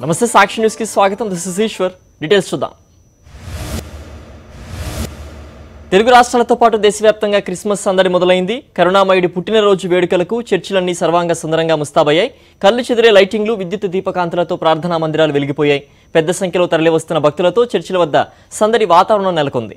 నమస్తే సాక్షి న్యూస్ కి స్వాగతం దిస్ ఇస్ ఈశ్వర్ డీటెయిల్స్ చూద్దాం తెలుగు రాష్ట్రాలతో పాటు దేశవ్యాప్తంగా క్రిస్మస్ సందడి మొదలైంది కరుణామయుడి పుట్టినరోజు వేడుకలకు చర్చిలన్నీ సర్వాంగ సుందరంగా ముస్తాబయ్యాయి కళ్ళు చెదిరే లైటింగ్లు విద్యుత్ దీపకాంతులతో ప్రార్థనా మందిరాలు వెలిగిపోయాయి పెద్ద సంఖ్యలో తరలివస్తున్న భక్తులతో చర్చిల వద్ద సందడి వాతావరణం నెలకొంది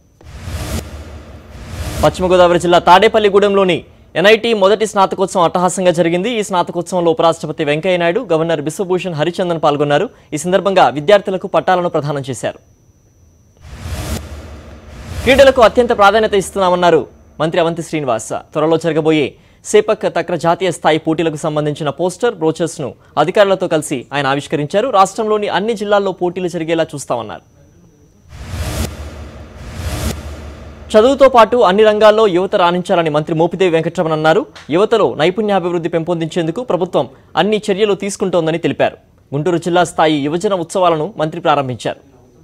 పశ్చిమ గోదావరి జిల్లా తాడేపల్లిగూడెంలోని ఎన్ఐటి మొదటి స్నాతకోత్సవం అట్టహాసంగా జరిగింది ఈ స్నాతకోత్సవంలో ఉపరాష్ట్రపతి వెంకయ్యనాయుడు గవర్నర్ బిశ్వభూషణ్ హరిచందన్ పాల్గొన్నారు ఈ సందర్భంగా విద్యార్థులకు పట్టాలను ప్రదానం చేశారు క్రీడలకు అత్యంత ప్రాధాన్యత ఇస్తున్నామన్నారు మంత్రి అవంతి శ్రీనివాస్ త్వరలో జరగబోయే సేపక్ తక్ర జాతీయ స్థాయి పోటీలకు సంబంధించిన పోస్టర్ బ్రోచర్స్ ను అధికారులతో కలిసి ఆయన ఆవిష్కరించారు రాష్ట్రంలోని అన్ని జిల్లాల్లో పోటీలు జరిగేలా చూస్తామన్నారు చదువుతో పాటు అన్ని రంగాల్లో యువత రాణించాలని మంత్రి మోపిదేవి వెంకటరమణ అన్నారు యువతలో నైపుణ్యాభివృద్ధి పెంపొందించేందుకు ప్రభుత్వం అన్ని చర్యలు తీసుకుంటోందని తెలిపారు గుంటూరు జిల్లా స్థాయి యువజన ఉత్సవాలను మంత్రి ప్రారంభించారు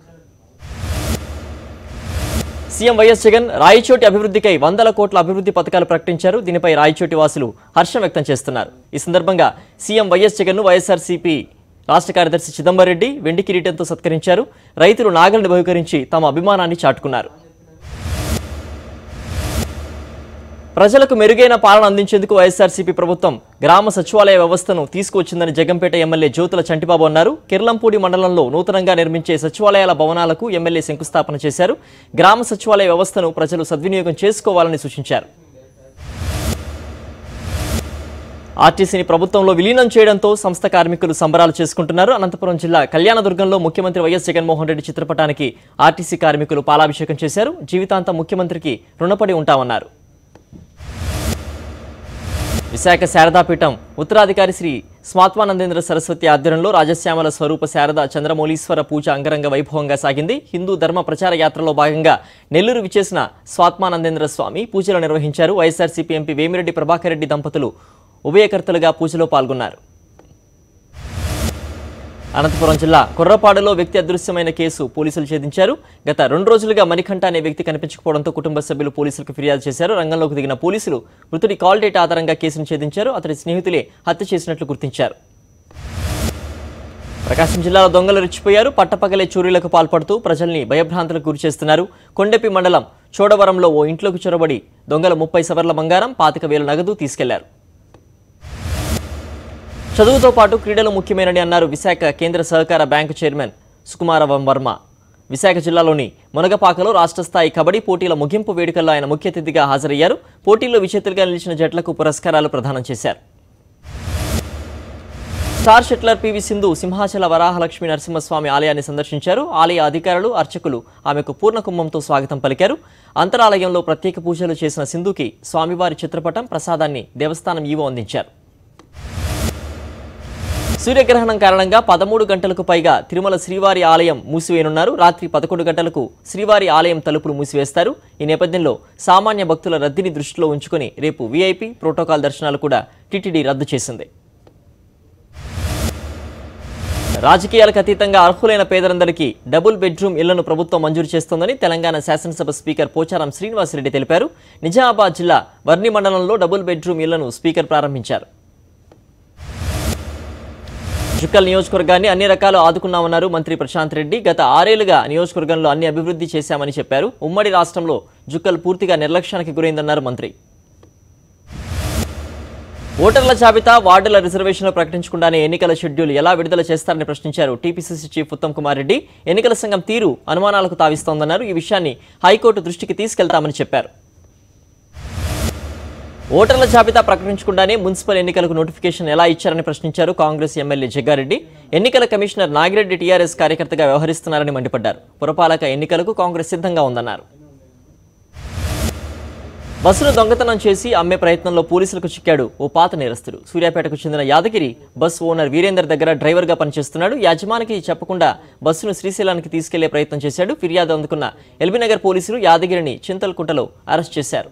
సీఎం వైఎస్ జగన్ రాయచోటి అభివృద్ధికై వందల కోట్ల అభివృద్ధి పథకాలు ప్రకటించారు దీనిపై రాయచోటి వాసులు హర్షం వ్యక్తం చేస్తున్నారు ఈ సందర్భంగా సీఎం వైఎస్ జగన్ను వైఎస్ఆర్సీపీ రాష్ట్ర కార్యదర్శి చిదంబర్ రెడ్డి వెండి కిరీటంతో సత్కరించారు రైతులు నాగలను బహుకరించి తమ అభిమానాన్ని చాటుకున్నారు ప్రజలకు మెరుగైన పాలన అందించేందుకు వైఎస్ఆర్సీపీ ప్రభుత్వం గ్రామ సచివాలయ వ్యవస్థను తీసుకువచ్చిందని జగంపేట ఎమ్మెల్యే జ్యోతుల చంటిబాబు అన్నారు కిర్లంపూడి మండలంలో నూతనంగా నిర్మించే సచివాలయాల భవనాలకు ఎమ్మెల్యే శంకుస్థాపన చేశారు గ్రామ సచివాలయ వ్యవస్థను ప్రజలు సద్వినియోగం చేసుకోవాలని సూచించారు ఆర్టీసీని ప్రభుత్వంలో విలీనం చేయడంతో సంస్థ కార్మికులు సంబరాలు చేసుకుంటున్నారు అనంతపురం జిల్లా కళ్యాణదుర్గంలో ముఖ్యమంత్రి వైఎస్ జగన్మోహన్ రెడ్డి చిత్రపటానికి ఆర్టీసీ కార్మికులు పాలాభిషేకం చేశారు జీవితాంతం ముఖ్యమంత్రికి రుణపడి ఉంటామన్నారు విశాఖ శారదాపీఠం ఉత్తరాధికారి శ్రీ స్మాత్మానందేంద్ర సరస్వతి ఆధ్వర్యంలో రాజశ్యామల స్వరూప శారద చంద్రమౌళీశ్వర పూజ అంగరంగ వైభవంగా సాగింది హిందూ ధర్మ ప్రచార యాత్రలో భాగంగా నెల్లూరు విచేసిన స్వాత్మానందేంద్ర స్వామి పూజలు నిర్వహించారు వైఎస్ఆర్సీపీ ఎంపీ వేమిరెడ్డి ప్రభాకర్ రెడ్డి దంపతులు ఉభయకర్తలుగా పూజలో పాల్గొన్నారు అనంతపురం జిల్లా కుర్రపాడులో వ్యక్తి అదృశ్యమైన కేసు పోలీసులు ఛేదించారు గత రెండు రోజులుగా మణికంఠ అనే వ్యక్తి కనిపించకపోవడంతో కుటుంబ సభ్యులు పోలీసులకు ఫిర్యాదు చేశారు రంగంలోకి దిగిన పోలీసులు మృతుడి కాల్ డేటా ఆధారంగా కేసును ఛేదించారు అతడి స్నేహితులే హత్య చేసినట్లు గుర్తించారు ప్రకాశం జిల్లాలో దొంగలు రెచ్చిపోయారు పట్టపగలే చోరీలకు పాల్పడుతూ ప్రజల్ని భయభ్రాంతులకు గురి చేస్తున్నారు కొండెపి మండలం చోడవరంలో ఓ ఇంట్లోకి చొరబడి దొంగలు ముప్పై సవర్ల బంగారం పాతిక వేల నగదు తీసుకెళ్లారు చదువుతో పాటు క్రీడలు ముఖ్యమైనని అన్నారు విశాఖ కేంద్ర సహకార బ్యాంకు చైర్మన్ సుకుమారవం వర్మ విశాఖ జిల్లాలోని మునగపాకలో రాష్ట్ర స్థాయి కబడ్డీ పోటీల ముగింపు వేడుకల్లో ఆయన ముఖ్య అతిథిగా హాజరయ్యారు పోటీల్లో విజేతలుగా నిలిచిన జట్లకు పురస్కారాలు ప్రదానం చేశారు స్టార్ షట్లర్ పివి సింధు సింహాచల వరాహలక్ష్మి నరసింహస్వామి ఆలయాన్ని సందర్శించారు ఆలయ అధికారులు అర్చకులు ఆమెకు పూర్ణ కుంభంతో స్వాగతం పలికారు అంతరాలయంలో ప్రత్యేక పూజలు చేసిన సింధుకి స్వామివారి చిత్రపటం ప్రసాదాన్ని దేవస్థానం ఈవో అందించారు సూర్యగ్రహణం కారణంగా పదమూడు గంటలకు పైగా తిరుమల శ్రీవారి ఆలయం మూసివేయనున్నారు రాత్రి పదకొండు గంటలకు శ్రీవారి ఆలయం తలుపులు మూసివేస్తారు ఈ నేపథ్యంలో సామాన్య భక్తుల రద్దీని దృష్టిలో ఉంచుకొని రేపు వీఐపీ ప్రోటోకాల్ దర్శనాలు కూడా టీటీడీ రద్దు చేసింది రాజకీయాలకు అతీతంగా అర్హులైన పేదలందరికీ డబుల్ బెడ్రూమ్ ఇళ్లను ప్రభుత్వం మంజూరు చేస్తోందని తెలంగాణ శాసనసభ స్పీకర్ పోచారం శ్రీనివాసరెడ్డి తెలిపారు నిజామాబాద్ జిల్లా వర్ణి మండలంలో డబుల్ బెడ్రూమ్ ఇళ్లను స్పీకర్ ప్రారంభించారు జుక్కల్ నియోజకవర్గాన్ని అన్ని రకాలు ఆదుకున్నామన్నారు మంత్రి ప్రశాంత్ రెడ్డి గత ఆరేళ్లుగా నియోజకవర్గంలో అన్ని అభివృద్ధి చేశామని చెప్పారు ఉమ్మడి రాష్ట్రంలో జుక్కల్ పూర్తిగా నిర్లక్ష్యానికి గురైందన్నారు మంత్రి ఓటర్ల జాబితా వార్డుల రిజర్వేషన్లు ప్రకటించకుండానే ఎన్నికల షెడ్యూల్ ఎలా విడుదల చేస్తారని ప్రశ్నించారు టీపీసీసీ చీఫ్ ఉత్తమ్ కుమార్ రెడ్డి ఎన్నికల సంఘం తీరు అనుమానాలకు తావిస్తోందన్నారు ఈ విషయాన్ని హైకోర్టు దృష్టికి తీసుకెళ్తామని చెప్పారు ఓటర్ల జాబితా ప్రకటించకుండానే మున్సిపల్ ఎన్నికలకు నోటిఫికేషన్ ఎలా ఇచ్చారని ప్రశ్నించారు కాంగ్రెస్ ఎమ్మెల్యే జగ్గారెడ్డి ఎన్నికల కమిషనర్ నాగిరెడ్డి టీఆర్ఎస్ కార్యకర్తగా వ్యవహరిస్తున్నారని మండిపడ్డారు పురపాలక ఎన్నికలకు కాంగ్రెస్ సిద్ధంగా ఉందన్నారు బస్సును దొంగతనం చేసి అమ్మే ప్రయత్నంలో పోలీసులకు చిక్కాడు ఓ పాత నేరస్తుడు సూర్యాపేటకు చెందిన యాదగిరి బస్ ఓనర్ వీరేందర్ దగ్గర డ్రైవర్గా పనిచేస్తున్నాడు యజమానికి చెప్పకుండా బస్సును శ్రీశైలానికి తీసుకెళ్లే ప్రయత్నం చేశాడు ఫిర్యాదు అందుకున్న ఎల్బీనగర్ పోలీసులు యాదగిరిని చింతల్కుంటలో అరెస్ట్ చేశారు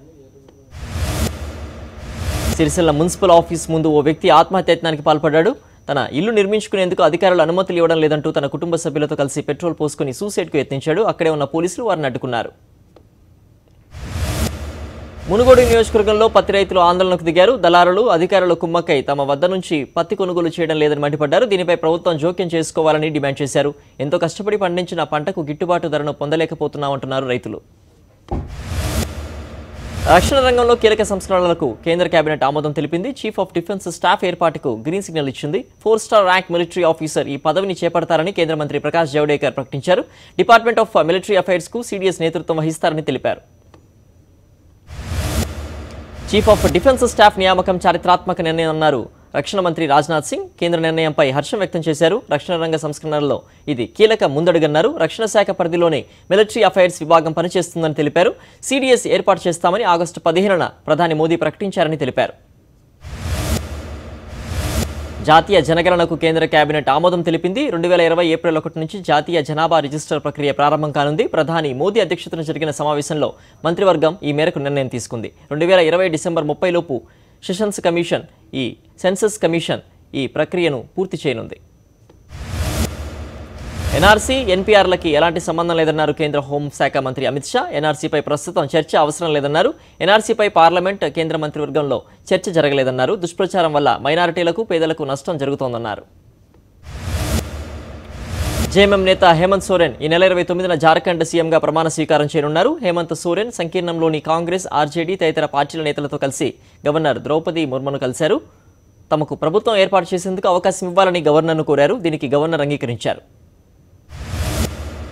సిరిసిల్ల మున్సిపల్ ఆఫీస్ ముందు ఓ వ్యక్తి ఆత్మహత్యత్నానికి పాల్పడ్డాడు తన ఇల్లు నిర్మించుకునేందుకు అధికారులు అనుమతులు ఇవ్వడం లేదంటూ తన కుటుంబ సభ్యులతో కలిసి పెట్రోల్ పోసుకుని సూసైడ్కు యత్నించాడు అక్కడే ఉన్న పోలీసులు వారిని అడ్డుకున్నారు మునుగోడు నియోజకవర్గంలో పత్తి రైతులు ఆందోళనకు దిగారు దళారులు అధికారులు కుమ్మక్కై తమ వద్ద నుంచి పత్తి కొనుగోలు చేయడం లేదని మండిపడ్డారు దీనిపై ప్రభుత్వం జోక్యం చేసుకోవాలని డిమాండ్ చేశారు ఎంతో కష్టపడి పండించిన పంటకు గిట్టుబాటు ధరను పొందలేకపోతున్నామంటున్నారు రైతులు రక్షణ రంగంలో కీలక సంస్కరణలకు కేంద్ర కేబినెట్ ఆమోదం తెలిపింది చీఫ్ ఆఫ్ డిఫెన్స్ స్టాఫ్ ఏర్పాటుకు గ్రీన్ సిగ్నల్ ఇచ్చింది four star rank military officer ఈ పదవిని చేపడతారని కేంద్ర మంత్రి ప్రకాష్ జవడేకర్ ప్రకటించారు డిపార్ట్మెంట్ ఆఫ్ మిలిటరీ అఫైర్స్ కు సీడీఎస్ నేతృత్వం వహిస్తారని తెలిపారు చీఫ్ ఆఫ్ డిఫెన్స్ స్టాఫ్ నియామకం చారిత్రాత్మక నిర్ణయం అన్నారు రక్షణ మంత్రి రాజ్నాథ్ సింగ్ కేంద్ర నిర్ణయంపై హర్షం వ్యక్తం చేశారు రక్షణ రంగ సంస్కరణలో ఇది కీలక ముందడుగన్నారు రక్షణ శాఖ పరిధిలోనే మిలిటరీ అఫైర్స్ విభాగం పనిచేస్తుందని తెలిపారు సీడీఎస్ ఏర్పాటు చేస్తామని ఆగస్టు పదిహేనున ప్రధాని మోదీ ప్రకటించారని తెలిపారు జాతీయ జనగణనకు కేంద్ర కేబినెట్ ఆమోదం తెలిపింది రెండు వేల ఇరవై ఏప్రిల్ ఒకటి నుంచి జాతీయ జనాభా రిజిస్టర్ ప్రక్రియ ప్రారంభం కానుంది ప్రధాని మోదీ అధ్యక్షతన జరిగిన సమావేశంలో మంత్రివర్గం ఈ మేరకు నిర్ణయం తీసుకుంది రెండు వేల ఇరవై డిసెంబర్ ముప్పై లోపు సెషన్స్ కమిషన్ ఈ సెన్సస్ కమిషన్ ఈ ప్రక్రియను పూర్తి చేయనుంది ఎన్ఆర్సీ ఎన్పీఆర్లకి ఎలాంటి సంబంధం లేదన్నారు కేంద్ర హోంశాఖ మంత్రి అమిత్ షా ఎన్ఆర్సీపై ప్రస్తుతం చర్చ అవసరం లేదన్నారు ఎన్ఆర్సీపై పార్లమెంట్ కేంద్ర మంత్రివర్గంలో చర్చ జరగలేదన్నారు దుష్ప్రచారం వల్ల మైనారిటీలకు పేదలకు నష్టం జరుగుతోందన్నారు జేఎంఎం నేత హేమంత్ సోరెన్ ఈ నెల ఇరవై తొమ్మిదిన జార్ఖండ్ సీఎంగా ప్రమాణ స్వీకారం చేయనున్నారు హేమంత్ సోరెన్ సంకీర్ణంలోని కాంగ్రెస్ ఆర్జేడీ తదితర పార్టీల నేతలతో కలిసి గవర్నర్ ద్రౌపది ముర్మును కలిశారు తమకు ప్రభుత్వం ఏర్పాటు చేసేందుకు అవకాశం ఇవ్వాలని గవర్నర్ను కోరారు దీనికి గవర్నర్ అంగీకరించారు